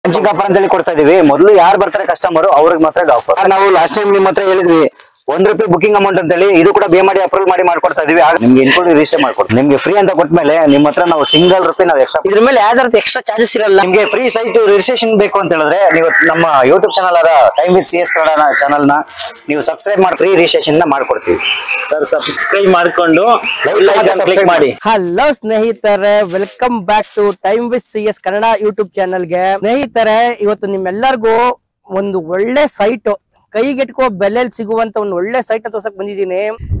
Launching offer ಅಂತ ಹೇಳಿ ಕೊಡ್ತಾ ಇದೀವಿ ಮೊದಲು ಯಾರು ಬರ್ತಾರೆ ಕಸ್ಟಮರ್ ಅವ್ರಿಗೆ ಮಾತ್ರ ಆಫರ್ ನಾವು ಲಾಸ್ಟ್ ಟೈಮ್ ನಿಮ್ಮ ಹತ್ರ ಹೇಳಿದ್ವಿ ಒಂದ್ ರೂಪಾಯಿ ಬುಕಿಂಗ್ ಅಮೌಂಟ್ ಅಂತ ಹೇಳಿ ಇದು ಕೂಡ ಬೇ ಮಾಡಿ ಅಪ್ರೂವ್ ಮಾಡಿ ಮಾಡ್ಕೊಡ್ತಾ ಇದೀವಿ ಆಗ ನಿಮ್ಗೆ ಇನ್ಕ್ಲೂಡ್ ರಿಜಿಸ್ಟರ್ ಮಾಡ್ಕೊಡ್ತೀವಿ ನಿಮ್ಗೆ ಫ್ರೀ ಅಂತ ಕೊಟ್ಮೇಲೆ ನಿಮ್ಮ ಹತ್ರ ನಾವು ಸಿಂಗಲ್ ರೂಪಾಯಿ ನಾವು ಎಕ್ಸ್ಟ್ರಾ ಇದ್ರ ಮೇಲೆ ಯಾವ್ದಾರ ಎಕ್ಸ್ಟ್ರಾ ಚಾರ್ಜಸ್ ಇರಲ್ಲ ನಿಮ್ಗೆ ಫ್ರೀ ಸೈಟ್ ರಿಜಿಸ್ಟ್ರೇಷನ್ ಬೇಕು ಅಂತ ಹೇಳಿದ್ರೆ ನೀವು ನಮ್ಮ ಯೂಟ್ಯೂಬ್ ಚಾನಲ್ ಆದ time with C S Kannada channel ನ ನೀವು ಸಬ್ಸ್ಕ್ರೈಬ್ ಮಾಡಿ ಫ್ರೀ ರಿಜಿಸ್ಟ್ರೇಷನ್ ನ ಮಾಡ್ಕೊಡ್ತೀವಿ ಸರ್ ಸಬ್ಸ್ಕ್ರೈಬ್ ಮಾಡ್ಕೊಂಡು ಕ್ಲಿಕ್ ಮಾಡಿ ಹಲೋ ಸ್ನೇಹಿತರೆ welcome back to time with C S Kannada YouTube ಚಾನಲ್ಗೆ ಸ್ನೇಹಿತರೆ ಇವತ್ತು ನಿಮ್ಮೆಲ್ಲರಿಗೂ ಒಂದು ಒಳ್ಳೆ ಸೈಟ್ ಕೈಗೆಟ್ಕೋ ಬೆಲೆಯಲ್ಲಿ ಸಿಗುವಂತ ಒಂದು ಒಳ್ಳೆ ಸೈಟ್ ತೋರ್ಸಕ್ ಬಂದಿದ್ದೀನಿ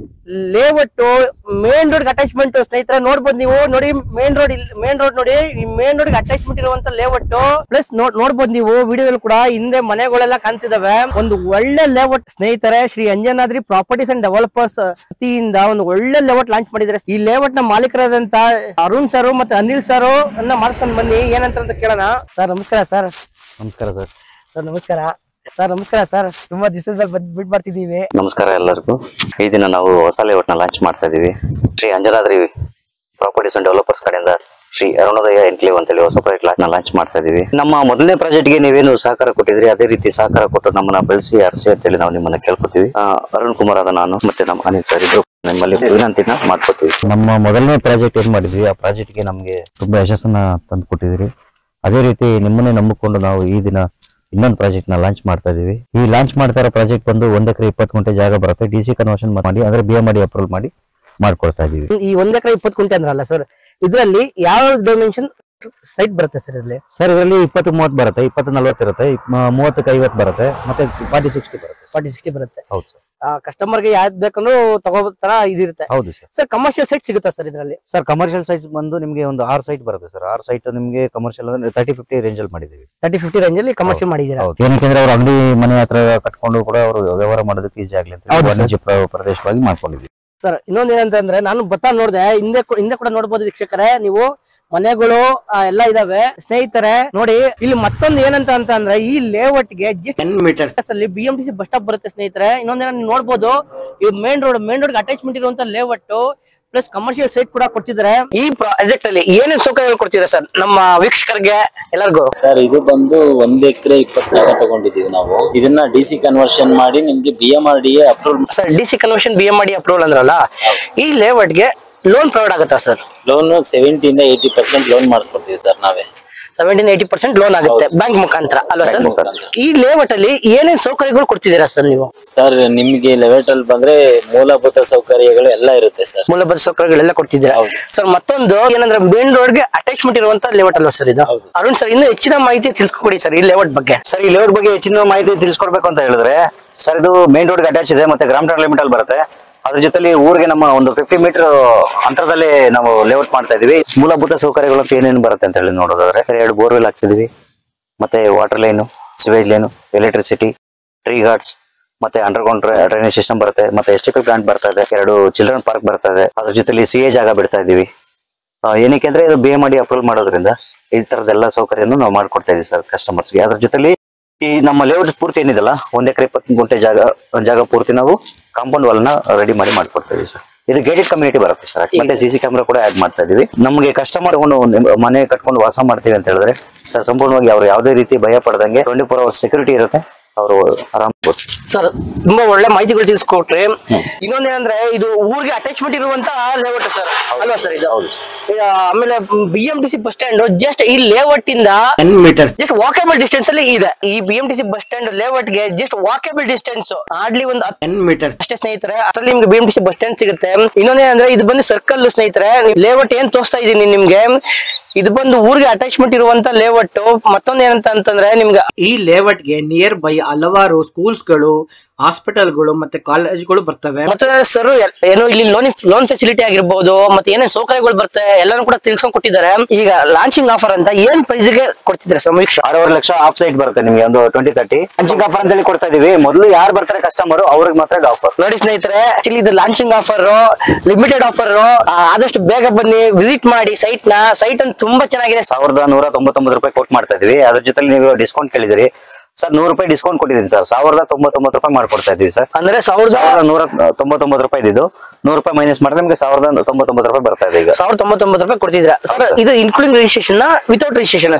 ಲೇಔಟ್ ಮೇನ್ ರೋಡ್ ಅಟ್ಯಾಚ್ಮೆಂಟ್ ಸ್ನೇಹಿತರೆ ನೋಡ್ಬೋದು ನೀವು ನೋಡಿ ಮೇನ್ ರೋಡ್ ಮೇನ್ ರೋಡ್ ನೋಡಿ ಈ ಮೇನ್ ರೋಡ್ ಅಟ್ಯಾಚ್ಮೆಂಟ್ ಇರುವಂತ ಲೇಔಟ್ ಪ್ಲಸ್ ನೋಡ್ಬೋದು ನೀವು ವಿಡಿಯೋದಲ್ಲಿ ಕೂಡ ಹಿಂದೆ ಮನೆಗಳೆಲ್ಲ ಕಾಣ್ತಿದಾವೆ ಒಂದು ಒಳ್ಳೆ ಲೇಔಟ್ ಸ್ನೇಹಿತರೆ Shri Anjanadri properties and developers ವತಿಯಿಂದ ಒಂದು ಒಳ್ಳೆ ಲೇಔಟ್ ಲಾಂಚ್ ಮಾಡಿದ್ದಾರೆ ಈ ಲೇಔಟ್ ನ ಮಾಲೀಕರಾದಂತ ಅರುಣ್ ಸರ್ ಮತ್ತೆ ಅನಿಲ್ ಸರ್ ಅನ್ನ ಮಾರ್ಸ್ಕೊಂಡ್ ಬನ್ನಿ ಏನಂತ ಅಂತ ಕೇಳೋಣ ಸರ್ ನಮಸ್ಕಾರ ಸರ್ ನಮಸ್ಕಾರ ಸರ್ ಸರ್ ನಮಸ್ಕಾರ ಸರ್ ನಮಸ್ಕಾರ ಸರ್ ತುಂಬಾ ದಿವಸದ ಮೇಲೆ ಬಂದ್ ಬಿಟ್ ಬರ್ತಿದೀವಿ ನಮಸ್ಕಾರ ಎಲ್ಲರಿಗೂ ಈ ದಿನ ನಾವು ಹೊಸ ಲೇಔಟ್ ನ ಲಾಂಚ್ ಮಾಡ್ತಾ ಇದೀವಿ Shri Anjanadri properties and developers ಕಡೆಯಿಂದ ಶ್ರೀ ಅರುಣೋದಯ ಎನ್ಕ್ಲೇವ್ ಅಂತೇಳಿ ಹೊಸ ಪ್ರಾಜೆಕ್ಟ್ ನ ಲಾಂಚ್ ಮಾಡ್ತಾ ಇದೀವಿ ನಮ್ಮ ಮೊದಲನೇ ಪ್ರಾಜೆಕ್ಟ್ ಗೆ ನೀವೇನು ಸಹಕಾರ ಕೊಟ್ಟಿದ್ರಿ ಅದೇ ರೀತಿ ಸಹಕಾರ ಕೊಟ್ಟು ನಮ್ಮನ್ನ ಬೆಳೆಸಿ ಅರಸಿ ಅಂತೇಳಿ ನಾವು ನಿಮ್ಮನ್ನ ಕೇಳ್ಕೊತೀವಿ ಆ, ಅರುಣ್ ಕುಮಾರ್ ಆದ ನಾನು ಮತ್ತೆ ನಮ್ಮ ಅನಿಲ್ ಸರ್ ಇಬ್ರು ನಿಮ್ಮಲ್ಲಿ ವಿನಂತಿನ ಮಾಡ್ಕೋತೀವಿ ನಮ್ಮ ಮೊದಲನೇ ಪ್ರಾಜೆಕ್ಟ್ ಏನ್ ಮಾಡಿದ್ವಿ ಆ ಪ್ರಾಜೆಕ್ಟ್ ಗೆ ನಮಗೆ ತುಂಬಾ ಯಶಸ್ಸನ್ನ ತಂದು ಕೊಟ್ಟಿದ್ರಿ ಅದೇ ರೀತಿ ನಿಮ್ಮನ್ನೇ ನಂಬಿಕೊಂಡು ನಾವು ಈ ದಿನ ಇನ್ನೊಂದು ಪ್ರಾಜೆಕ್ಟ್ ನ ಲಾಂಚ್ ಮಾಡ್ತಾ ಇದೀವಿ ಈ ಲಾಂಚ್ ಮಾಡ್ತಾ ಇರೋ ಪ್ರಾಜೆಕ್ಟ್ ಬಂದು ಒಂದ್ ಎಕರೆ ಇಪ್ಪತ್ತು ಗುಂಟೆ ಜಾಗ ಬರುತ್ತೆ ಡಿ ಸಿ ಕನ್ವರ್ಷನ್ ಮಾಡಿ ಅಂದ್ರೆ ಬಿ ಎಂ ಮಾಡಿ ಅಪ್ರೂವಲ್ ಮಾಡಿ ಮಾಡ್ಕೊಡ್ತಾ ಇದೀವಿ ಈ ಒಂದ್ ಎಕರೆ ಇಪ್ಪತ್ತು ಕುಂಟೆ ಅಂದ್ರಲ್ಲ ಸರ್ ಇದರಲ್ಲಿ ಯಾವ ಡೈಮೆನ್ಷನ್ ಸೈಟ್ ಬರುತ್ತೆ ಸರ್ ಇದರಲ್ಲಿ ಸರ್ ಇದರಲ್ಲಿ ಇಪ್ಪತ್ತು ಮೂವತ್ತು ಬರುತ್ತೆ ಇಪ್ಪತ್ತು ನಲ್ವತ್ತು ಇರುತ್ತೆ ಇಪ್- ಮೂವತ್ತಕ್ಕೆ ಐವತ್ತು ಬರುತ್ತೆ ಮತ್ತೆ ಫಾರ್ಟಿ ಸಿಕ್ಸ್ಟಿ ಬರುತ್ತೆ ಫಾರ್ಟಿ ಸಿಕ್ಸ್ಟಿ ಬರುತ್ತೆ ಹೌದು ಸರ್ ಕಸ್ಟಮರ್ಗೆ ಯಾವ್ದು ಬೇಕಂದ್ರೂ ತಗೋ ತರ ಇದಿರುತ್ತೆ ಹೌದು ಸರ್ ಸರ್ ಕಮರ್ಷಿಯಲ್ ಸೈಟ್ ಸಿಗುತ್ತಾ ಸರ್ ಇದರಲ್ಲಿ ಸರ್ ಕಮರ್ಷಿಯಲ್ ಸೈಟ್ಸ್ ಬಂದು ನಿಮಗೆ ಒಂದು ಆರು ಸೈಟ್ ಬರುತ್ತೆ ಸರ್ ಆರು ಸೈಟ್ ನಿಮಗೆ ಕಮರ್ಷಿಯಲ್ ಅಂದ್ರೆ ತರ್ಟಿ ಫಿಫ್ಟಿ ರೇಂಜ್ ಅಲ್ಲಿ ಮಾಡಿದೀವಿ ತರ್ಟಿ ಫಿಫ್ಟಿ ರೇಂಜ್ ಅಲ್ಲಿ ಕಮರ್ಷಿಯಲ್ ಮಾಡಿದ್ದೀರಾ ಹೌದು ಏನಕ್ಕೆ ಅವ್ರ ಅಂಗಡಿ ಮನೆ ಹತ್ರ ಕಟ್ಕೊಂಡು ಕೂಡ ಅವರು ವ್ಯವಹಾರ ಮಾಡೋದಕ್ಕೆ ಈಸಿ ಆಗ್ಲಿ ಅಂತ ಹೌದು ಹೇಳಿ ವಾಣಿಜ್ಯ ಪ್ರ- ಪ್ರದೇಶವಾಗಿ ಮಾಡ್ಕೊಂಡಿದ್ವಿ ಸರ್ ಇನ್ನೊಂದ್ ಏನಂತಂದ್ರೆ ನಾನು ಬತ್ತಾ ನೋಡಿದೆ ಹಿಂದೆ ಕೂ- ಹಿಂದೆ ಕೂಡ ನೋಡ್ಬೋದು ವೀಕ್ಷಕರೇ ನೀವು ಮನೆಗಳು ಆ, ಎಲ್ಲ ಇದಾವೆ ಸ್ನೇಹಿತರೆ ನೋಡಿ ಇಲ್ಲಿ ಮತ್ತೊಂದು ಏನಂತ ಅಂತ ಅಂದ್ರೆ ಈ ಲೇಔಟ್ ಗೆ ಟೆನ್ ಮೀಟರ್ಸ್ ಅಲ್ಲಿ B M T C bus stop ಬರುತ್ತೆ ಸ್ನೇಹಿತರೆ ಇನ್ನೊಂದೇನ ನೀವು ನೋಡ್ಬೋದು ಈ main road main road attachment ಇರುವಂತ ಲೇಔಟ್ ಪ್ಲಸ್ ಕಮರ್ಷಿಯಲ್ ಸೈಟ್ ಕೂಡ ಕೊಡ್ತಿದ್ದಾರೆ ಈ ಪ್ರಾಜೆಕ್ಟ್ ಅಲ್ಲಿ ಏನೇನು ಸೌಕರ್ಯಗಳು ಕೊಡ್ತಿದ್ದಾರೆ ಸರ್ ನಮ್ಮ ವೀಕ್ಷಕರಿಗೆ ಎಲ್ಲರಿಗೂ ಸರ್ ಇದು ಬಂದು ಒಂದ್ ಎಕರೆ ಇಪ್ಪತ್ತು ಜಾಗ ತಗೊಂಡಿದೀವಿ ನಾವು ಇದನ್ನ ಡಿ ಸಿ ಕನ್ವರ್ಷನ್ ಮಾಡಿ ನಿಮ್ಗೆ B M R D A approval sir D C conversion B M ಮಾಡಿ ಅಪ್ರೂವಲ್ ಅಂದ್ರಲ್ಲ ಈ ಲೇಔಟ್ ಗೆ ಲೋನ್ ಪ್ರೊವೈಡ್ ಆಗುತ್ತಾ ಸರ್ ಲೋನ್ ಸೆವೆಂಟಿಯಿಂದ ಏಯ್ಟಿ ಪರ್ಸೆಂಟ್ ಲೋನ್ ಮಾಡಿಸ್ಕೊಡ್ತೀವಿ ಸರ್ ನಾವೇ ಸೆವೆಂಟೀನ್ ಏಯ್ಟಿ ಪರ್ಸೆಂಟ್ ಲೋನ್ ಆಗುತ್ತೆ ಬ್ಯಾಂಕ್ ಮುಖಾಂತರ ಅಲ್ವಾ ಸರ್ Bank ಮುಖಾಂತರ. ಈ ಲೇಔಟ್ ಅಲ್ಲಿ ಏನೇನ್ ಸೌಕರ್ಯಗಳು ಕೊಡ್ತಿದ್ದೀರಾ ಸರ್ ನೀವು ಸರ್ ನಿಮ್ಗೆ ಲೆವೆಟ್ ಅಲ್ಲಿ ಬಂದ್ರೆ ಮೂಲಭೂತ ಸೌಕರ್ಯಗಳು ಎಲ್ಲ ಇರುತ್ತೆ ಸರ್ ಮೂಲಭೂತ ಸೌಕರ್ಯಗಳೆಲ್ಲ ಕೊಡ್ತಿದ್ದೀರಾ ಹೌದು. ಸರ್ ಮತ್ತೊಂದು ಏನಂದ್ರೆ ಮೇನ್ ರೋಡ್ ಗೆ ಅಟ್ಯಾಚ್ಮೆಂಟ್ ಇರುವಂತ ಲೇಔಟ್ ಅಲ್ವಾ ಸರ್ ಇದು ಹೌದು. ಅರುಣ್ ಸರ್ ಇನ್ನೂ ಹೆಚ್ಚಿನ ಮಾಹಿತಿ ತಿಳಿಸ್ಕೊಡಿ ಸರ್ ಈ ಲೇಔಟ್ ಬಗ್ಗೆ ಸರ್ ಈ ಲೇಔಟ್ ಬಗ್ಗೆ ಹೆಚ್ಚಿನ ಮಾಹಿತಿ ತಿಳಿಸ್ಕೊಡ್ಬೇಕು ಅಂತ ಹೇಳಿದ್ರೆ ಸರ್ ಇದು ಮೇನ್ ರೋಡ್ ಅಟ್ಯಾಚ್ ಇದೆ ಮತ್ತೆ ಗ್ರಾಮ ಲಿಮಿಟ್ ಅಲ್ಲಿ ಬರುತ್ತೆ ಅದ್ರ ಜೊತೆಲಿ ಊರಿಗೆ ನಮ್ಮ ಒಂದು ಫಿಫ್ಟಿ ಮೀಟರ್ ಅಂತರದಲ್ಲಿ ನಾವು ಲೇಔಟ್ ಮಾಡ್ತಾ ಇದೀವಿ ಮೂಲಭೂತ ಸೌಕರ್ಯಗಳು ಅಂತ ಏನೇನು ಬರುತ್ತೆ ಅಂತ ಹೇಳಿ ನೋಡೋದಾದ್ರೆ ಸರ್ ಎರಡು ಬೋರ್ವೆಲ್ ಹಾಕ್ಸಿದೀವಿ ಮತ್ತೆ water line sewage line electricity tree guards ಮತ್ತೆ ಅಂಡರ್ಗ್ರೌಂಡ್ ಡ್ರೈನೇಜ್ ಸಿಸ್ಟಮ್ ಬರುತ್ತೆ ಮತ್ತೆ ಎಸ್ ಟಿ ಪಿ ಪ್ಲಾಂಟ್ ಬರ್ತಾ ಇದೆ ಎರಡು ಚಿಲ್ಡ್ರನ್ ಪಾರ್ಕ್ ಬರ್ತಾ ಇದೆ ಅದ್ರ ಜೊತೆಲಿ ಸಿ ಎ ಜಾಗ ಬಿಡ್ತಾ ಇದೀವಿ ಆ, ಏನಕ್ಕೆ ಅಂದ್ರೆ ಇದು ಬಿ ಮಾಡಿ ಅಪ್ರೂವಲ್ ಮಾಡೋದ್ರಿಂದ ಈ ತರದ ಎಲ್ಲ ಸೌಕರ್ಯನು ನಾವು ಮಾಡ್ಕೊಡ್ತಾ ಇದೀವಿ ಸರ್ ಕಸ್ಟಮರ್ಸ್ಗೆ ಅದ್ರ ಜೊತೆಲಿ ಈ ನಮ್ಮ ಲೇಔಟ್ ಪೂರ್ತಿ ಏನಿದೆಲ್ಲ ಒಂದ್ ಎಕರೆ ಇಪ್ಪತ್ತು ಗುಂಟೆ ಜಾಗ ಜಾಗ ಪೂರ್ತಿ ನಾವು ಕಾಂಪೌಂಡ್ ವಾಲ್ ನ ರೆಡಿ ಮಾಡಿ ಮಾಡ್ಕೊಡ್ತಾ ಇದೀವಿ ಸರ್ ಇದು ಗೇಟೆಡ್ ಕಮ್ಯುನಿಟಿ ಬರುತ್ತೆ ಸರ್ ಮತ್ತೆ ಸಿ ಸಿ ಕ್ಯಾಮ್ರಾ ಕೂಡ ಆಡ್ ಮಾಡ್ತಾ ಇದೀವಿ ನಮಗೆ ಕಸ್ಟಮರ್ ಮನೆ ಕಟ್ಕೊಂಡು ವಾಸ ಮಾಡ್ತೀವಿ ಅಂತ ಹೇಳಿದ್ರೆ ಸರ್ ಸಂಪೂರ್ಣವಾಗಿ ಅವ್ರು ಯಾವುದೇ ರೀತಿ ಭಯ ಪಡದಂಗೆ ಟ್ವೆಂಟಿ ಫೋರ್ ಅವರ್ಸ್ ಸೆಕ್ಯೂರಿಟಿ ಇರುತ್ತೆ ಅವರು ಆರಾಮ್ ಸರ್ ತುಂಬಾ ಒಳ್ಳೆ ಮಾಹಿತಿಗಳು ತಿಳಿಸ್ಕೊಟ್ರಿ ಇನ್ನೊಂದೇನಂದ್ರೆ ಇದು ಊರಿಗೆ ಅಟ್ಯಾಚ್ಮೆಂಟ್ ಇರುವಂತ ಲೇಔಟ್ ಸರ್ ಅಲ್ವಾ ಸರ್ ಇದು ಈಗ ಆಮೇಲೆ B M T C bus stand just ಈ ಲೇಔಟ್ ಇಂದ ten metres just walkable distance ಅಲ್ಲಿ ಇದೆ ಈ B M T C bus stand layout ಗೆ ಜಸ್ಟ್ ವಾಕೇಬಲ್ ಡಿಸ್ಟೆನ್ಸ್ ಆಡ್ಲಿ ಒಂದು ಟೆನ್ ಮೀಟರ್ಸ್ ಅಷ್ಟೇ ಸ್ನೇಹಿತರೆ ಅದ್ರಲ್ಲಿ ನಿಮ್ಗೆ B M T C bus stand ಸಿಗುತ್ತೆ ಇನ್ನೊಂದೇನಂದ್ರೆ ಇದು ಬಂದು ಸರ್ಕಲ್ ಸ್ನೇಹಿತರೆ ಲೇಔಟ್ ಏನ್ ತೋರಿಸ್ತಾ ಇದೀನಿ ನಿಮ್ಗೆ ಇದು ಬಂದು ಊರಿಗೆ ಅಟ್ಯಾಚ್ಮೆಂಟ್ ಇರುವಂತ ಲೇಔಟ್ ಮತ್ತೊಂದ್ ಏನಂತ ಅಂತಂದ್ರೆ ನಿಮ್ಗೆ ಈ ಲೇಔಟ್ಗೆ ನಿಯರ್ ಬೈ ಹಲವಾರು ಸ್ಕೂಲ್ಸ್ಗಳು ಹಾಸ್ಪಿಟಲ್ಗಳು ಮತ್ತೆ ಕಾಲೇಜ್ಗಳು ಬರ್ತವೆ ಮತ್ತೆ ಸರ್ ಏನೋ ಇಲ್ಲಿ ಲೋನ್ ಲೋನ್ ಫೆಸಿಲಿಟಿ ಆಗಿರ್ಬೋದು ಮತ್ತೆ ಏನೇನ್ ಸೌಕರ್ಯಗಳು ಬರುತ್ತೆ ಎಲ್ಲಾನು ಕೂಡ ತಿಳ್ಸ್ಕೊಂಡ್ ಕೊಟ್ಟಿದ್ದಾರೆ ಈಗ ಲಾಂಚಿಂಗ್ ಆಫರ್ ಅಂತ ಏನ್ ಪ್ರೈಸ್ ಗೆ ಕೊಡ್ತಿದ್ದಾರೆ ಸಮೀಕ್ಷ ಆರೂವರೆ ಲಕ್ಷ ಆಫ್ ಸೈಟ್ ಬರುತ್ತೆ ನಿಮಗೆ ಒಂದು ಟ್ವೆಂಟಿ ತರ್ಟಿ ಲಾಂಚಿಂಗ್ ಆಫರ್ ಅಂತ ಹೇಳಿ ಕೊಡ್ತಾ ಇದೀವಿ ಮೊದಲು ಯಾರು ಬರ್ತಾರೆ ಕಸ್ಟಮರ್ ಅವ್ರಿಗೆ ಮಾತ್ರ ಆಫರ್ ನೋಡಿ ಸ್ನೇಹಿತರೆ ಆಕ್ಚುಲಿ ಇದು ಲಾಂಚಿಂಗ್ ಆಫರ್ ಲಿಮಿಟೆಡ್ ಆಫರ್ ಆದಷ್ಟು ಬೇಗ ಬನ್ನಿ ವಿಸಿಟ್ ಮಾಡಿ ಸೈಟ್ ನ ಸೈಟ್ ಅಂತ ತುಂಬಾ ಚೆನ್ನಾಗಿದೆ ಸಾವಿರದ ನೂರ ತೊಂಬತ್ತೊಂಬತ್ತು ರೂಪಾಯಿ ಕೊಟ್ ಮಾಡ್ತಾ ಇದೀವಿ ಅದ್ರ ಜೊತೆ ನೀವು ಡಿಸ್ಕೌಂಟ್ ಕೇಳಿದಿರಿ ಸರ್ ನೂರು ರೂಪಾಯಿ ಡಿಸ್ಕೌಂಟ್ ಕೊಟ್ಟಿದ್ದೀನಿ ಸರ್ ಸಾವಿರದ ತೊಂಬತ್ತೊಂಬತ್ತು ರೂಪಾಯಿ ಮಾಡ್ಕೊಡ್ತಾ ಇದೀವಿ ಸರ್ ಅಂದ್ರೆ ಸಾವಿರದ ಸಾವಿರದ ನೂರ ತೊಂಬತ್ತೊಂಬತ್ತು ರೂಪಾಯಿ ಇದ್ದು ನೂರು ರೂಪಾಯಿ ಮೈನಸ್ ಮಾಡಿದ್ರೆ ನಿಮಗೆ ಸಾವಿರದ ತೊಂಬತ್ತೊಂಬತ್ತು ರೂಪಾಯಿ ಬರ್ತಾ ಇದೆ ಈಗ ಸಾವಿರದ ತೊಂಬತ್ತೊಂಬತ್ತು ರೂಪಾಯಿ ಕೊಡ್ತಿದ್ರ ಸರ್ ಇದು including registration without registration sir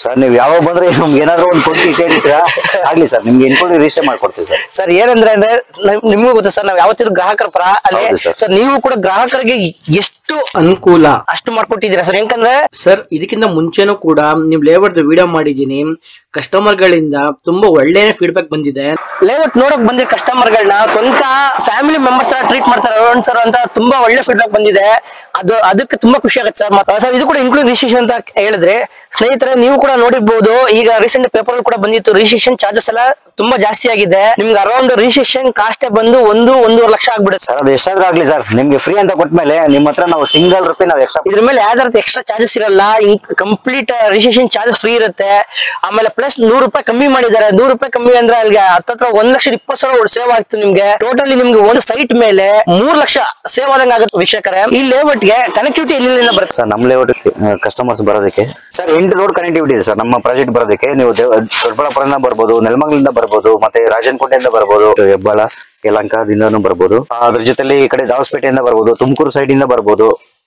sir ನೀವು ಯಾವಾಗ ಬಂದ್ರೆ ನಮ್ಗೆ ಏನಾದ್ರು ಒಂದು ಕೊಟ್ಟು ಕೇಳಿದ್ದೀರಾ ಆಗ್ಲಿ ಸರ್ ನಿಮ್ಗೆ ಇನ್ಕೊಂಡು ರಿಜಿಸ್ಟರ್ ಮಾಡ್ಕೊಡ್ತೀವಿ ಸರ್ ಸರ್ ಏನಂದ್ರೆ ಅಂದ್ರೆ ನಮ್- ನಿಮ್ಗೂ ಗೊತ್ತು ಸರ್ ನಾವ್ ಯಾವತ್ತಿದ್ರು ಗ್ರಾಹಕರ ಪರ ಅಲ್ಲೇ ಹೌದು sir. ಸರ್ ನೀವು ಕೂಡ ಗ್ರಾಹಕರಿಗೆ ಎಷ್ಟು ಅನುಕೂಲ ಅಷ್ಟು ಮಾಡ್ಕೊಟ್ಟಿದ್ದೀರಾ ಸರ್ ಯಾಕಂದ್ರೆ ಸರ್ ಇದಕ್ಕಿಂತ ಮುಂಚೆನೂ ಕೂಡ ನೀವು ಲೇಬರ್ ವಿಡಿಯೋ ಮಾಡಿದೀನಿ ಕಸ್ಟಮರ್ ಗಳಿಂದ ತುಂಬಾ ಒಳ್ಳೆ ಫೀಡ್ಬ್ಯಾಕ್ ಬಂದಿದೆ ಲೇಔಟ್ ನೋಡಕ್ ಬಂದಿರೋ ಕಸ್ಟಮರ್ ಗಳನ್ನ ಸ್ವಂತ ಫ್ಯಾಮಿಲಿ ಮೆಂಬರ್ಸ್ ತರ ಟ್ರೀಟ್ ಮಾಡ್ತಾರೆ ಅರುಣ್ ಸರ್ ಅಂತ ತುಂಬಾ ಒಳ್ಳೆ ಫೀಡ್ಬ್ಯಾಕ್ ಬಂದಿದೆ ಅದು ಅದಕ್ಕೆ ತುಂಬಾ ಖುಷಿ ಆಗುತ್ತೆ ಸರ್ ಮತ್ತೆ ಸರ್ ಇದು ಕೂಡ ಇನ್ಕ್ಲೂಡ್ ರಿಜಿಸ್ಟ್ರೇಷನ್ ಅಂತ ಹೇಳಿದ್ರೆ ಸ್ನೇಹಿತರೆ ನೀವು ಕೂಡ ನೋಡಿರ್ಬೋದು ಈಗ ರೀಸೆಂಟ್ ಪೇಪರ್ ಕೂಡ ಬಂದಿತ್ತು ರಿಜಿಸ್ಟ್ರೇಷನ್ ಚಾರ್ಜಸ್ ಎಲ್ಲ ತುಂಬಾ ಜಾಸ್ತಿ ಆಗಿದೆ ನಿಮ್ಗೆ ಅರೌಂಡ್ ರಿಜಿಸ್ಟ್ರೇಷನ್ ಕಾಸ್ಟ್ ಬಂದು ಒಂದು ಒಂದೂವರೆ ಲಕ್ಷ ಆಗ್ಬಿಡುತ್ತೆ ಸರ್ ಅದು ಎಷ್ಟಾದ್ರೂ ಆಗ್ಲಿ ಸರ್ ನಿಮ್ಗೆ ಫ್ರೀ ಅಂತ ಕೊಟ್ಮೇಲೆ ನಿಮ್ಮ ಹತ್ರ ನಾವು ಸಿಂಗಲ್ ರೂಪಾಯಿ ನಾವು ಎಕ್ಸ್ಟ್ರಾ ಇದ್ರ ಮೇಲೆ ಯಾವ್ದಾರ ಎಕ್ಸ್ಟ್ರಾ ಚಾರ್ಜಸ್ ಇರಲ್ಲ ಕಂಪ್ಲೀಟ್ ರಿಜಿಸ್ಟ್ರೇಷನ್ ಚಾರ್ಜಸ್ ಫ್ರೀ ಇರುತ್ತೆ ಆಮೇಲೆ ಪ್ಲಸ್ ನೂರು ರೂಪಾಯಿ ಕಮ್ಮಿ ಮಾಡಿದ್ದಾರೆ ನೂರು ರೂಪಾಯಿ ಕಮ್ಮಿ ಅಂದ್ರೆ ಅಲ್ಲಿಗೆ ಹತ್ತತ್ರ ಒಂದ್ ಲಕ್ಷದ ಇಪ್ಪತ್ತು ಸಾವಿರ ಸೇವ್ ಆಗ್ತದೆ ನಿಮ್ಗೆ ಟೋಟಲಿ ನಿಮ್ಗೆ ಒಂದು ಸೈಟ್ ಮೇಲೆ ಮೂರ್ ಲಕ್ಷ ಸೇವ್ ಆದಂಗ ಆಗುತ್ತೆ ವೀಕ್ಷಕರೇ ಈ ಲೇಔಟ್ ಗೆ ಕನೆಕ್ಟಿವಿಟಿ ಎಲ್ಲಿಂದ ಬರುತ್ತೆ ಸರ್ ನಮ್ಮ ಲೇಔಟ್ ಕಸ್ಟಮರ್ಸ್ ಬರೋದಕ್ಕೆ ಸರ್ ಎಂಟು ರೋಡ್ ಕನೆಕ್ಟಿವಿಟಿ ಇದೆ ಸರ್ ನಮ್ಮ ಪ್ರಾಜೆಕ್ಟ್ ಬರೋದಕ್ಕೆ ನೀವು ದೇವ- ದೊಡ್ಡಬಳ್ಳಾಪುರದಿಂದ ಬರ್ಬೋದು ನೆಲಮಂಗಲಿಂದ ಬರ್ಬೋದು ಮತ್ತೆ ರಾಜನಕೋಟೆಯಿಂದ ಬರ್ಬೋದು ಹೆಬ್ಬಾಳ ಯಲಂಕದಿಂದನೂ ಬರ್ಬೋದು ಆ, ಅದ್ರ ಜೊತೆಲಿ ಈ ಕಡೆ ದಾವಸ್ಪೇಟೆಯಿಂದ ಬರ್ಬೋದು ತುಮಕೂರು ಸೈಡ್ ಇಂದ ಬರ್ಬೋದು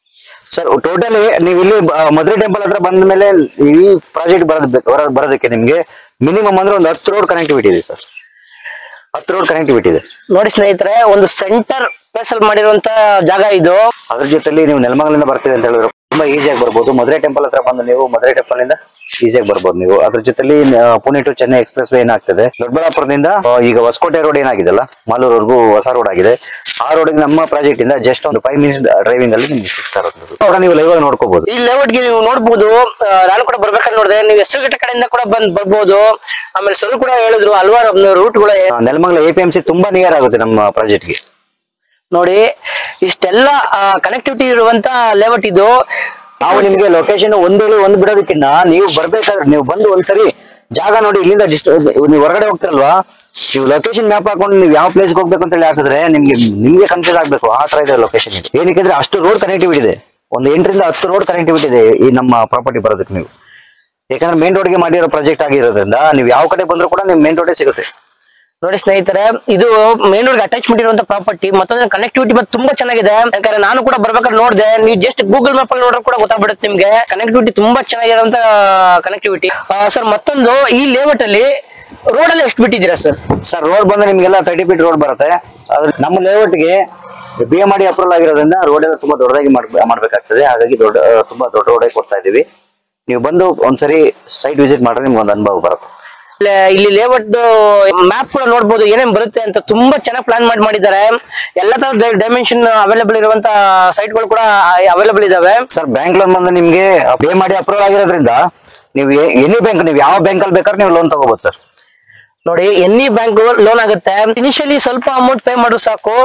ಸರ್ ಟೋಟಲಿ ನೀವು ಇಲ್ಲಿ ಬ- ಮಧುರೆ ಟೆಂಪಲ್ ಹತ್ರ ಬಂದ ಮೇಲೆ ಈ ಪ್ರಾಜೆಕ್ಟ್ ಬರೋದ್ ಬರೋದಕ್ಕೆ ನಿಮ್ಗೆ ಮಿನಿಮಮ್ ಅಂದ್ರೆ ಒಂದು ಹತ್ತು ರೋಡ್ ಕನೆಕ್ಟಿವಿಟಿ ಇದೆ ಸರ್ ಹತ್ತು ರೋಡ್ ಕನೆಕ್ಟಿವಿಟಿ ಇದೆ ನೋಡಿ ಸ್ನೇಹಿತರೆ ಒಂದು ಸೆಂಟರ್ ಪ್ಲೇಸ್ ಅಲ್ಲಿ ಮಾಡಿರುವಂತ ಜಾಗ ಇದು ಅದ್ರ ಜೊತೆಲಿ ನೀವು ನೆಲಮಂಗಲಿಂದ ಬರ್ತೀವಿ ಅಂತ ಹೇಳಿದ್ರೆ ತುಂಬಾ ಈಸಿಯಾಗಿ ಬರ್ಬೋದು ಮಧುರೆ ಟೆಂಪಲ್ ಹತ್ರ ಬಂದು ನೀವು ಮಧುರೆ ಟೆಂಪಲ್ ಇಂದ ಈಸಿಯಾಗಿ ಬರ್ಬೋದು ನೀವು ಅದ್ರ ಜೊತೆಲಿ ಆ, Pune to Chennai expressway ಏನಾಗ್ತದೆ ದೊಡ್ಡಬಳ್ಳಾಪುರದಿಂದ ಆ, ಈಗ ಹೊಸಕೋಟೆ ರೋಡ್ ಏನಾಗಿದೆಲ್ಲ ಮಾಲೂರ್ವರೆಗೂ ಹೊಸ ರೋಡ್ ಆಗಿದೆ ಆ ರೋಡ್ ನಮ್ಮ ಪ್ರಾಜೆಕ್ಟ್ ಇಂದ ಜಸ್ಟ್ ಒಂದು ಫೈವ್ ಮಿನಿಟ್ಸ್ ಡ್ರೈವಿಂಗ್ ಅಲ್ಲಿ ನಿಮ್ಗೆ ಸಿಗ್ತಾ ಇರೋದು ಅವಾಗ ನೀವು ಲೈವ್ ಆಗಿ ನೋಡ್ಕೋಬಹುದು ಈ ಲೇಔಟ್ ಗೆ ನೀವು ನೋಡ್ಬೋದು ಆ, ನಾನು ಕೂಡ ಬರ್ಬೇಕಾದ್ರೆ ನೋಡಿದೆ ನೀವು ಹೆಸರುಘಟ್ಟ ಕಡೆಯಿಂದ ಕೂಡ ಬಂದ್ ಬರ್ಬೋದು ಆಮೇಲೆ ಸರ್ ಕೂಡ ಹೇಳಿದ್ರು ಹಲವಾರು ರೂಟ್ಗಳು Nelamangala A P M C ತುಂಬಾ ನಿಯರ್ ಆಗುತ್ತೆ ನಮ್ಮ ಪ್ರಾಜೆಕ್ಟ್ ಗೆ ನೋಡಿ ಇಷ್ಟೆಲ್ಲ ಕನೆಕ್ಟಿವಿಟಿ ಇರುವಂತ ಲೇಔಟ್ ಇದು ನಾವು ನಿಮ್ಗೆ ಲೊಕೇಶನ್ ಒಂದೇಳಿ ಒಂದ್ ಬಿಡೋದಕ್ಕಿಂತ ನೀವು ಬರ್ಬೇಕಾದ್ರೆ ನೀವು ಬಂದು ಒಂದ್ಸರಿ ಜಾಗ ನೋಡಿ ಇಲ್ಲಿಂದ ಡಿಸ್ಟ್ ನೀವು ಹೊರಗಡೆ ಹೋಗ್ತಿರಲ್ವಾ ನೀವು ಲೊಕೇಶನ್ ಮ್ಯಾಪ್ ಹಾಕೊಂಡು ನೀವು ಯಾವ ಪ್ಲೇಸ್ಗೆ ಹೋಗ್ಬೇಕು ಅಂತ ಹೇಳಿ ಹಾಕಿದ್ರೆ ನಿಮ್ಗೆ ನಿಮ್ಗೆ ಕನ್ಫ್ಯೂಸ್ ಆಗ್ಬೇಕು ಆ ತರ ಇದೆ ಲೊಕೇಶನ್ ಇದೆ ಏನಕ್ಕೆ ಅಂದ್ರೆ ಅಷ್ಟು ರೋಡ್ ಕನೆಕ್ಟಿವಿಟಿ ಇದೆ ಒಂದು ಎಂಟರಿಂದ ಹತ್ತು ರೋಡ್ ಕನೆಕ್ಟಿವಿಟಿ ಇದೆ ಈ ನಮ್ಮ ಪ್ರಾಪರ್ಟಿ ಬರೋದಕ್ಕೆ ನೀವು ಯಾಕಂದ್ರೆ ಮೇನ್ ರೋಡ್ಗೆ ಮಾಡಿರೋ ಪ್ರಾಜೆಕ್ಟ್ ಆಗಿರೋದ್ರಿಂದ ನೀವು ಯಾವ ಕಡೆ ಬಂದ್ರು ಕೂಡ ನಿಮ್ ಮೇನ್ ರೋಡೇ ಸಿಗುತ್ತೆ ನೋಡಿ ಸ್ನೇಹಿತರೆ ಇದು ಮೇನ್ ರೋಡ್ ಅಟ್ಯಾಚ್ಮೆಂಟ್ ಇರುವಂತ ಪ್ರಾಪರ್ಟಿ ಮತ್ತೊಂದು ಕನೆಕ್ಟಿವಿಟಿ ಮತ್ತೆ ತುಂಬಾ ಚೆನ್ನಾಗಿದೆ ಯಾಕಂದ್ರೆ ನಾನು ಕೂಡ ಬರ್ಬೇಕಾದ್ರೆ ನೋಡಿದೆ ನೀವು ಜಸ್ಟ್ ಗೂಗಲ್ ಮ್ಯಾಪ್ ಅಲ್ಲಿ ನೋಡ್ರೆ ಕೂಡ ಗೊತ್ತಾಗ್ಬಿಡುತ್ತೆ ನಿಮ್ಗೆ ಕನೆಕ್ಟಿವಿಟಿ ತುಂಬಾ ಚೆನ್ನಾಗಿರುವಂತ ಕನೆಕ್ಟಿವಿಟಿ ಸರ್ ಮತ್ತೊಂದು ಈ ಲೇಔಟ್ ಅಲ್ಲಿ ರೋಡ್ ಅಲ್ಲಿ ಎಷ್ಟು ಬಿಟ್ಟಿದ್ದೀರಾ ಸರ್ ಸರ್ ರೋಡ್ ಬಂದ್ರೆ ನಿಮ್ಗೆಲ್ಲ ತರ್ಟಿ ಫೀಟ್ ರೋಡ್ ಬರುತ್ತೆ ಆದ್ರೆ ನಮ್ಮ ಲೇಔಟ್ಗೆ ಬಿ ಎಂ ಡಿ ಅಪ್ರೂವಲ್ ಆಗಿರೋದ್ರಿಂದ ರೋಡ್ ಎಲ್ಲ ತುಂಬಾ ದೊಡ್ಡದಾಗಿ ಮಾಡ್- ಮಾಡ್ಬೇಕಾಗ್ತದೆ ಹಾಗಾಗಿ ದೊಡ್ಡ ಆ, ತುಂಬಾ ದೊಡ್ಡ ರೋಡೇ ಕೊಡ್ತಾ ಇದೀವಿ ನೀವು ಬಂದು ಒಂದ್ಸರಿ ಸೈಟ್ ವಿಸಿಟ್ ಮಾಡ್ರೆ ನಿಮ್ಗೆ ಒಂದು ಅನುಭವ ಬರುತ್ತೆ ಇಲ್ಲಿ- ಇಲ್ಲಿ ಲೇಔಟ್ ಮ್ಯಾಪ್ ಕೂಡ ನೋಡ್ಬೋದು ಏನೇನ್ ಬರುತ್ತೆ ಅಂತ ತುಂಬಾ ಚೆನ್ನಾಗಿ ಪ್ಲಾನ್ ಮಾಡಿ ಮಾಡಿದ್ದಾರೆ ಎಲ್ಲ ತರದ ಡೈಮೆನ್ಷನ್ ಅವೈಲೇಬಲ್ ಇರುವಂತ ಸೈಟ್ಗಳು ಕೂಡ ಅವೈಲೇಬಲ್ ಇದಾವೆ ಸರ್ ಬ್ಯಾಂಕ್ ಲೋನ್ ಬಂದು ನಿಮ್ಗೆ ಪೇ ಮಾಡಿ ಅಪ್ರೂವಲ್ ಆಗಿರೋದ್ರಿಂದ ನೀವು ಎನಿ ಬ್ಯಾಂಕ್ ನೀವು ಯಾವ ಬ್ಯಾಂಕ್ ಅಲ್ಲಿ ಬೇಕಾದ್ರೆ ನೀವು ಲೋನ್ ತಗೋಬಹುದು ಸರ್ ನೋಡಿ ಎನಿ ಬ್ಯಾಂಕ್ ಲೋನ್ ಆಗುತ್ತೆ ಇನಿಷಿಯಲಿ ಸ್ವಲ್ಪ ಅಮೌಂಟ್ ಪೇ ಮಾಡೋದು ಸಾಕು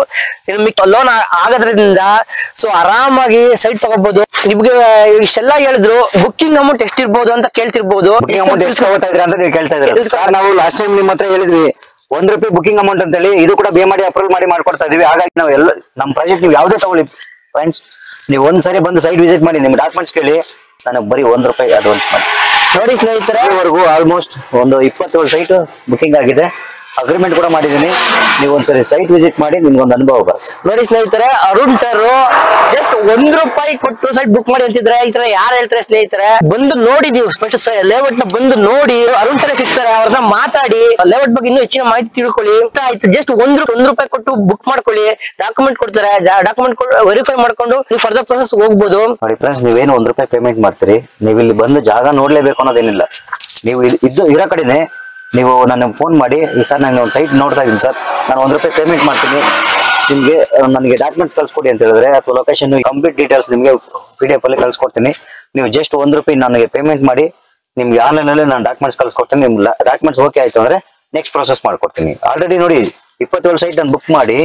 ಲೋನ್ ಆಗೋದ್ರಿಂದ ಸೊ ಆರಾಮಾಗಿ ಸೈಟ್ ತಗೋಬಹುದು ನಿಮ್ಗೆ ಇಷ್ಟೆಲ್ಲ ಹೇಳಿದ್ರು ಬುಕ್ಕಿಂಗ್ ಅಮೌಂಟ್ ಎಷ್ಟಿರ್ಬೋದು ಅಂತ ಕೇಳ್ತಿರ್ಬೋದು ಬುಕಿಂಗ್ ಅಮೌಂಟ್ ಎಷ್ಟು ತಗೋತಾ ಇದ್ರಿ ಅಂತ ನೀವು ಕೇಳ್ತಾ ಇದ್ರಿ ಸರ್ ನಾವು ಲಾಸ್ಟ್ ಟೈಮ್ ನಿಮ್ಮ ಹತ್ರ ಹೇಳಿದ್ವಿ ಒಂದ್ ರೂಪಾಯಿ ಬುಕಿಂಗ್ ಅಮೌಂಟ್ ಅಂತ ಹೇಳಿ ಇದು ಕೂಡ ಬೇ ಮಾಡಿ ಅಪ್ರೂವಲ್ ಮಾಡಿ ಮಾಡ್ಕೊಡ್ತಾ ಇದೀವಿ ಹಾಗಾಗಿ ನಾವು ಎಲ್ಲ ನಮ್ಮ ಪ್ರಾಜೆಕ್ಟ್ ನೀವು ಯಾವುದೇ ತಗೊಳ್ಳಿ ಫ್ರೆಂಡ್ಸ್ ನೀವು ಒಂದ್ ಸರಿ ಬಂದು ಸೈಟ್ ವಿಸಿಟ್ ಮಾಡಿ ನಿಮ್ ಡಾಕ್ಯುಮೆಂಟ್ಸ್ ಕೇಳಿ ನನಗೆ ಬರೀ ಒಂದ್ ರೂಪಾಯಿ ಅಡ್ವಾನ್ಸ್ ಮಾಡಿ ನೋಡಿ ಸ್ನೇಹಿತರೆ ಇದುವರೆಗೂ ಆಲ್ಮೋಸ್ಟ್ ಒಂದು ಇಪ್ಪತ್ತೇಳು ಸೈಟ್ ಬುಕಿಂಗ್ ಆಗಿದೆ ಅಗ್ರಿಮೆಂಟ್ ಕೂಡ ಮಾಡಿದ್ದೀನಿ ನೀವು ಒಂದ್ಸರಿ ಸೈಟ್ ವಿಸಿಟ್ ಮಾಡಿ ನಿಮ್ಗೊಂದು ಅನುಭವ ಬರುತ್ತೆ ನೋಡಿ ಸ್ನೇಹಿತರೆ ಅರುಣ್ ಸರ್ ಜಸ್ಟ್ ಒಂದ್ ರೂಪಾಯಿ ಕೊಟ್ಟು ಸೈಟ್ ಬುಕ್ ಮಾಡಿ ಅಂತಿದ್ರೆ ಈ ತರ ಯಾರು ಹೇಳ್ತಾರೆ ಸ್ನೇಹಿತರೆ ಬಂದು ನೋಡಿ ನೀವು ಫಸ್ಟ್ ಲೇಔಟ್ ನ ಬಂದು ನೋಡಿ ಅರುಣ್ ಸರ್ ಸಿಗ್ತಾರೆ ಅವ್ರನ್ನ ಮಾತಾಡಿ ಲೇಔಟ್ ಬಗ್ಗೆ ಇನ್ನೂ ಹೆಚ್ಚಿನ ಮಾಹಿತಿ ತಿಳ್ಕೊಳ್ಳಿ ಆಯ್ತು ಜಸ್ಟ್ ಒಂದ್ ರೂ- ಒಂದ್ ರೂಪಾಯಿ ಕೊಟ್ಟು ಬುಕ್ ಮಾಡ್ಕೊಳ್ಳಿ ಡಾಕ್ಯುಮೆಂಟ್ ಕೊಡ್ತಾರೆ ಡಾಕ್ಯುಮೆಂಟ್ ವೆರಿಫೈ ಮಾಡ್ಕೊಂಡು ನೀವು ಫರ್ದರ್ ಪ್ರೊಸೆಸ್ ಹೋಗ್ಬೋದು ನೋಡಿ ಫ್ರೆಂಡ್ಸ್ ನೀವೇನು ಒಂದ್ ರೂಪಾಯಿ ಪೇಮೆಂಟ್ ಮಾಡ್ತೀರಿ ನೀವು ಇಲ್ಲಿ ಬಂದು ಜಾಗ ನೋಡ್ಲೇಬೇಕು ಅನ್ನೋದೇನಿಲ್ಲ ನೀವು ಇದ್- ಇದ್ದು ಇರೋ ಕಡೆನೆ ನೀವು ನನಗೆ ಫೋನ್ ಮಾಡಿ ಈ ಸರ್ ನಾನು ಒಂದು ಸೈಟ್ ನೋಡ್ತಾ ಇದ್ದೀನಿ ಸರ್ ನಾನು ಒಂದ್ ರೂಪಾಯಿ ಪೇಮೆಂಟ್ ಮಾಡ್ತೀನಿ ನಿಮಗೆ ನನಗೆ ಡಾಕ್ಯುಮೆಂಟ್ಸ್ ಕಳ್ಸ್ಕೊಡಿ ಅಂತ ಹೇಳಿದ್ರೆ ಅಥವಾ ಲೊಕೇಶನ್ ಕಂಪ್ಲೀಟ್ ಡೀಟೇಲ್ಸ್ ನಿಮಗೆ ಪಿ ಡಿ ಎಫ್ ಅಲ್ಲಿ ಕಳ್ಸ್ಕೊಡ್ತೀನಿ ನೀವು ಜಸ್ಟ್ ಒಂದ್ ರೂಪಾಯಿ ನನಗೆ ಪೇಮೆಂಟ್ ಮಾಡಿ ನಿಮ್ಗೆ ಆನ್ಲೈನ್ ಅಲ್ಲಿ ನಾನು ಡಾಕ್ಯುಮೆಂಟ್ಸ್ ಕಳ್ಸ್ಕೊಡ್ತೀನಿ ನಿಮ್ ಡಾಕ್ಯುಮೆಂಟ್ಸ್ ಓಕೆ ಆಯ್ತು ಅಂದ್ರೆ ನೆಕ್ಸ್ಟ್ ಪ್ರೊಸೆಸ್ ಮಾಡ್ಕೊಡ್ತೀನಿ ಆಲ್ರೆಡಿ ನೋಡಿ ಇಪ್ಪತ್ತೇಳು ಸೈಟ್ ನಾನು ಬುಕ್ ಮಾಡಿ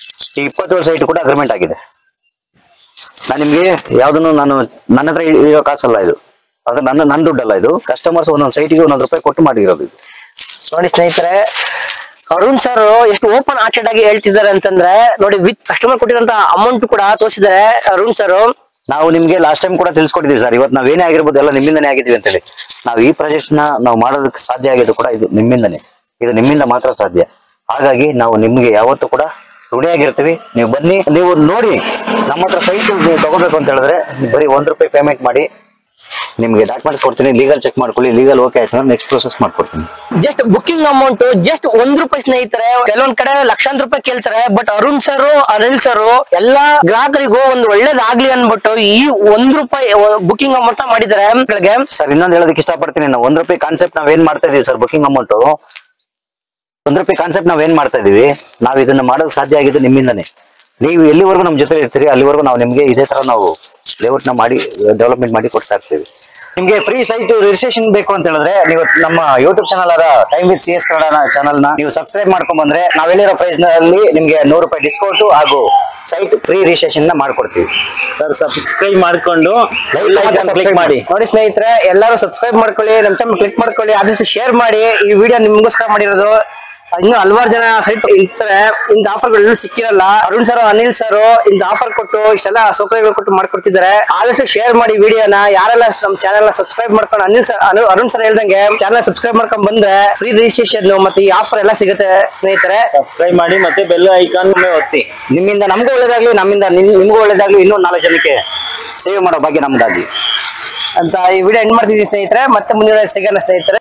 ಈ ಇಪ್ಪತ್ತೇಳು ಸೈಟ್ ಕೂಡ ಅಗ್ರಿಮೆಂಟ್ ಆಗಿದೆ ನಾನು ನಿಮ್ಗೆ ಯಾವ್ದನ್ನು ನಾನು ನನ್ನ ಹತ್ರ ಇ- ಇರೋ ಕಾಸಲ್ಲ ಇದು ಅಂದ್ರೆ ನನ್ನ ನನ್ನ ದುಡ್ಡಲ್ಲ ಇದು ಕಸ್ಟಮರ್ಸ್ ಒಂದೊಂದು ಸೈಟ್ಗೆ ಒಂದೊಂದು ರೂಪಾಯಿ ಕೊಟ್ಟು ಮಾಡಿರೋದು ಇದು ನೋಡಿ ಸ್ನೇಹಿತರೆ ಅರುಣ್ ಸರ್ ಎಷ್ಟು ಓಪನ್ ಹಾರ್ಟೆಡ್ ಆಗಿ ಹೇಳ್ತಿದ್ದಾರೆ ಅಂತಂದ್ರೆ ನೋಡಿ ವಿತ್ ಕಸ್ಟಮರ್ ಕೊಟ್ಟಿರೋಂತ ಅಮೌಂಟ್ ಕೂಡ ತೋರಿಸಿದ್ದಾರೆ ಅರುಣ್ ಸರ್ ನಾವು ನಿಮ್ಗೆ ಲಾಸ್ಟ್ ಟೈಮ್ ಕೂಡ ತಿಳಿಸ್ಕೊಟ್ಟಿದ್ದೀವಿ ಸರ್ ಇವತ್ತು ನಾವೇನೇ ಆಗಿರ್ಬೋದು ಎಲ್ಲ ನಿಮ್ಮಿಂದನೇ ಆಗಿದ್ದೀವಿ ಅಂತೇಳಿ ನಾವು ಈ ಪ್ರಾಜೆಕ್ಟ್ ನ ನಾವು ಮಾಡೋದಕ್ಕೆ ಸಾಧ್ಯ ಆಗಿದ್ದು ಕೂಡ ಇದು ನಿಮ್ಮಿಂದನೇ ಇದು ನಿಮ್ಮಿಂದ ಮಾತ್ರ ಸಾಧ್ಯ ಹಾಗಾಗಿ ನಾವು ನಿಮ್ಗೆ ಯಾವತ್ತೂ ಕೂಡ ಋಣಿಯಾಗಿರ್ತೀವಿ ನೀವು ಬನ್ನಿ ನೀವು ನೋಡಿ ನಮ್ಮ ಹತ್ರ ಸೈಟ್ ನೀವು ತಗೋಬೇಕು ಅಂತ ಹೇಳಿದ್ರೆ ನೀವು ಬರೀ ಒಂದ್ ರೂಪಾಯಿ ಪೇಮೆಂಟ್ ಮಾಡಿ ನಿಮ್ಗೆ ಡಾಕ್ಯುಮೆಂಟ್ಸ್ ಕೊಡ್ತೀನಿ ಲೀಗಲ್ ಚೆಕ್ ಮಾಡ್ಕೊಳ್ಳಿ ಲೀಗಲ್ ಓಕೆ ಆಯ್ತು ಅಂದ್ರೆ ನೆಕ್ಸ್ಟ್ ಪ್ರೊಸೆಸ್ ಮಾಡ್ಕೊಡ್ತೀನಿ ಜಸ್ಟ್ ಬುಕಿಂಗ್ ಅಮೌಂಟ್ ಜಸ್ಟ್ ಒಂದ್ ರೂಪಾಯಿ ಸ್ನೇಹಿತರೆ ಕೆಲವೊಂದ್ ಕಡೆ ಲಕ್ಷಾಂತರ ರೂಪಾಯಿ ಕೇಳ್ತಾರೆ but Arun sir Anil sir ಎಲ್ಲಾ ಗ್ರಾಹಕರಿಗೂ ಒಂದು ಒಳ್ಳೇದಾಗ್ಲಿ ಅನ್ಬಿಟ್ಟು ಈ ಒಂದ್ ರೂಪಾಯಿ ಬುಕಿಂಗ್ ಅಮೌಂಟ್ ಮಾಡಿದ್ದಾರೆ ಮಕ್ಕಳಿಗೆ ಸರ್ ಇನ್ನೊಂದು ಹೇಳೋದಕ್ಕೆ ಇಷ್ಟಪಡ್ತೀನಿ ನಾವು ಒಂದ್ ರೂಪಾಯಿ ಕಾನ್ಸೆಪ್ಟ್ ನಾವ್ ಏನ್ ಮಾಡ್ತಾ ಇದೀವಿ ಸರ್ ಬುಕಿಂಗ್ ಅಮೌಂಟ್ ಒಂದ್ ರೂಪಾಯಿ ಕಾನ್ಸೆಪ್ಟ್ ನಾವ್ ಏನ್ ಮಾಡ್ತಾ ಇದೀವಿ ನಾವ್ ಇದನ್ನ ಮಾಡೋಕ್ ಸಾಧ್ಯ ಆಗಿದ್ದು ನಿಮ್ಮಿಂದನೇ ನೀವು ಎಲ್ಲಿವರೆಗೂ ನಮ್ ಜೊತೆ ಇರ್ತೀರಿ ಅಲ್ಲಿವರೆಗೂ ನಾವು ನಿಮ್ಗೆ ಇದೇ ತರ ನಾವು ಲೇಔಟ್ ನ ಮಾಡಿ ಡೆವಲಪ್ಮೆಂಟ್ ಮಾಡಿ ಕೊಡ್ತಾ ಇರ್ತೀವಿ ನಿಮ್ಗೆ ಫ್ರೀ ಸೈಟ್ ರಿಜಿಸ್ಟ್ರೇಷನ್ ಬೇಕು ಅಂತ ಹೇಳಿದ್ರೆ ನೀವು ನಮ್ಮ ಯೂಟ್ಯೂಬ್ ಚಾನಲ್ ಆದ time with C S Kannada channel ನ ನೀವು ಸಬ್ಸ್ಕ್ರೈಬ್ ಮಾಡ್ಕೊಂಡ್ ಬಂದ್ರೆ ನಾವೆಲ್ಲಿರೋ ಪ್ರೈಸ್ ನಲ್ಲಿ ನಿಮ್ಗೆ ನೂರು ರೂಪಾಯಿ ಡಿಸ್ಕೌಂಟ್ ಹಾಗೂ ಸೈಟ್ ಫ್ರೀ ರಿಜಿಸ್ಟ್ರೇಷನ್ ನ ಮಾಡ್ಕೊಡ್ತೀವಿ ಸರ್ ಸಬ್ಸ್ಕ್ರೈಬ್ ಮಾಡ್ಕೊಂಡು ಕ್ಲಿಕ್ ಮಾಡಿ ನೋಡಿ ಸ್ನೇಹಿತರೆ ಎಲ್ಲರೂ ಸಬ್ಸ್ಕ್ರೈಬ್ ಮಾಡ್ಕೊಳ್ಳಿ ನಮ್ ಟೈಮ್ ಕ್ಲಿಕ್ ಮಾಡ್ಕೊಳ್ಳಿ ಆದಷ್ಟು ಶೇರ್ ಮಾಡಿ ಈ ವಿಡಿಯೋ ನಿಮ್ಗೋಸ್ಕರ ಮಾಡಿರೋದು ಇನ್ನು ಹಲವಾರು ಜನ ಸೈಟ್ ಇರ್ತಾರೆ ಇಂಥ ಆಫರ್ಗಳು ಎಲ್ಲೂ ಸಿಕ್ಕಿರಲ್ಲ ಅರುಣ್ ಸರ್ ಅನಿಲ್ ಸರ್ ಇಂಥ ಆಫರ್ ಕೊಟ್ಟು ಇಷ್ಟೆಲ್ಲ ಸೌಕರ್ಯಗಳು ಕೊಟ್ಟು ಮಾಡ್ಕೊಡ್ತಿದ್ದಾರೆ ಆದಷ್ಟು ಶೇರ್ ಮಾಡಿ ವಿಡಿಯೋನ ಯಾರೆಲ್ಲ ನಮ್ಮ ಚಾನೆಲ್ ಸಬ್ಸ್ಕ್ರೈಬ್ ಮಾಡ್ಕೊಂಡು ಅನಿಲ್ ಸರ್ ಅರುಣ್ ಸರ್ ಹೇಳ್ದಂಗೆ ಚಾನೆಲ್ ಸಬ್ಸ್ಕ್ರೈಬ್ ಮಾಡ್ಕೊಂಡ್ ಬಂದ್ರೆ ಫ್ರೀ ರಿಜಿಸ್ಟ್ರೇಷನ್ ಮತ್ತೆ ಈ ಆಫರ್ ಎಲ್ಲ ಸಿಗುತ್ತೆ ಸ್ನೇಹಿತರೆ ಸಬ್ಸ್ಕ್ರೈಬ್ ಮಾಡಿ ಮತ್ತೆ ಬೆಲ್ ಐಕಾನ್ ಒತ್ತಿ ನಿಮ್ಮಿಂದ ನಮಗೂ ಒಳ್ಳೇದಾಗ್ಲಿ ನಮ್ಮಿಂದ ನಿಮ್- ನಿಮ್ಗೂ ಒಳ್ಳೇದಾಗ್ಲಿ ಇನ್ನೂ ನಾಲ್ಕು ಜನಕ್ಕೆ ಸೇವ್ ಮಾಡೋ ಬಗ್ಗೆ ನಮ್ದಾಗ್ಲಿ ಅಂತ ಈ ವಿಡಿಯೋ ಎಂಡ್ ಮಾಡ್ತಿದ್ದೀವಿ ಸ್ನೇಹಿತರೆ ಮತ್ತೆ ಮುಂದಿನ ಸಿಗೋಣ ಸ್ನೇಹಿತರೆ